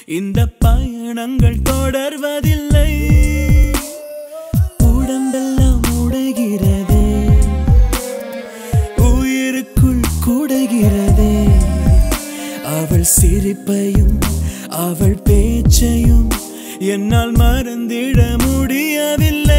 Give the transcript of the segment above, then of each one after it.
இந்த பயணங்கள் தொடர்வதில்லை உடம்பெல்லாம் உடைகிறது உயிருக்குள் கூடுகிறது அவள் சிரிப்பையும் அவள் பேச்சையும் என்னால் மறந்திட முடியவில்லை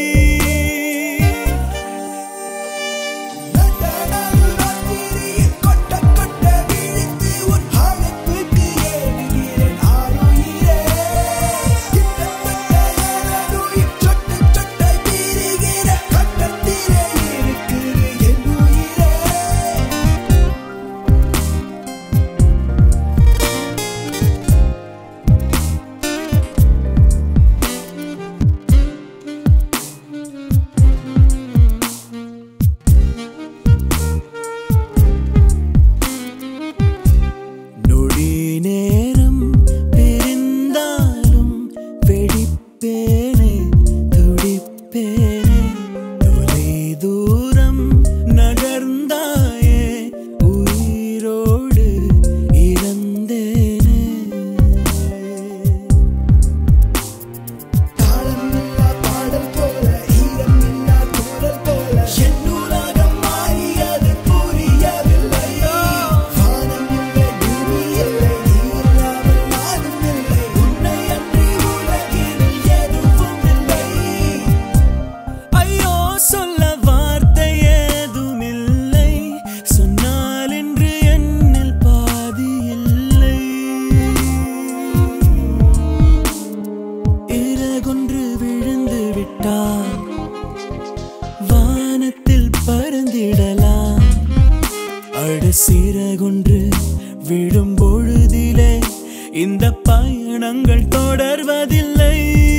கொட்ட கொட்ட விழித்து உன் அழைப்புக்கு ஏறுகிறேன் ஆளுயிரே கிட்டத்தட்ட எனதுயிர் சொட்டு சொட்டாய் தீருகிற கட்டத்திலே இருக்குது என் உயிரே நொடி நேரம் பிரிந்தாலும் வெடிப்பேனே துடிப்பேனே தொலை தூரம் நகர்ந்தாயே உயிரோடு இறந்தேனே தாளம் இல்லா பாடல் போல ஈரம் இல்லா தூரல் போல என் உலகம் மாறியது புரியவில்லை வானம் இல்லை பூமி இல்லை நீ இல்லாமல் நானும் இல்லை உன்னை அன்றி உலகில் எதுவும் இல்லை ஐயோ சொல்ல வார்த்தை ஏதுமில்லை சொன்னால் என்று என்னில் பாதி இல்லை இறகொன்று விழுந்து விட்டால் வானத்தில் பறந்திடலாம் அட சிறகொன்று விழும் பொழுதிலே இந்த பயணங்கள் தொடர்வதில்லை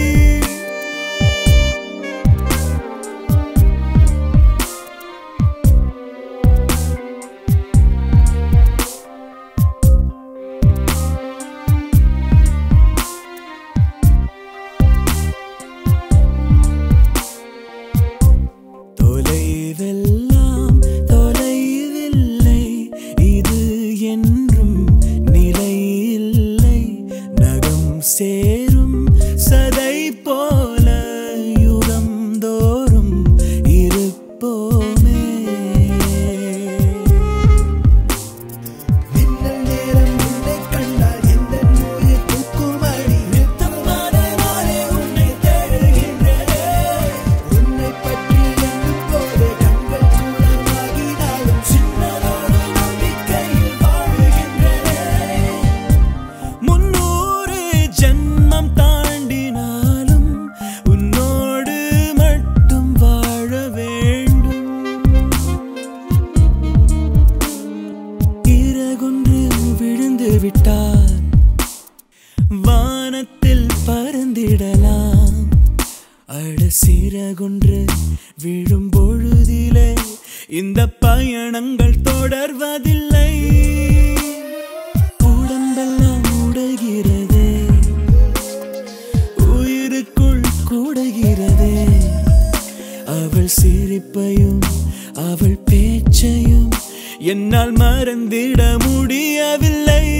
தொலைவெல்லாம் தொலைவில்லை இது என்றும் நிலையில்லை நகம் சேரும் சதை போல யுகம் தோறும் இருப்போமே மின்னல் நேரம் உன்னை கண்டால் எந்த நோயை தூக்கும் அடி நித்தமான நாளே உன்னை தேடுகின்றதே உன்னை பற்றி எண்ணும் போது கண்கள் கூடமாகினாலும் சின்னதோடு நம்பிக்கையில் வாழுகின்றதே முன்னூறு ஜென்மம் தாண்டினாலும் உன்னோடு மட்டும் வாழ வேண்டும் இறகுன்று விழுந்து விட்டால் வானத்தில் பறந்திடலாம் அட சிறகுன்று விழும் பொழுதிலே இந்த பயணங்கள் தொடர்வதில்லை உடம்பெல்லாம் உடைகிறது உயிருக்குள் கூடுகிறது அவள் சிரிப்பையும் அவள் பேச்சையும் என்னால் மறந்திட முடியவில்லை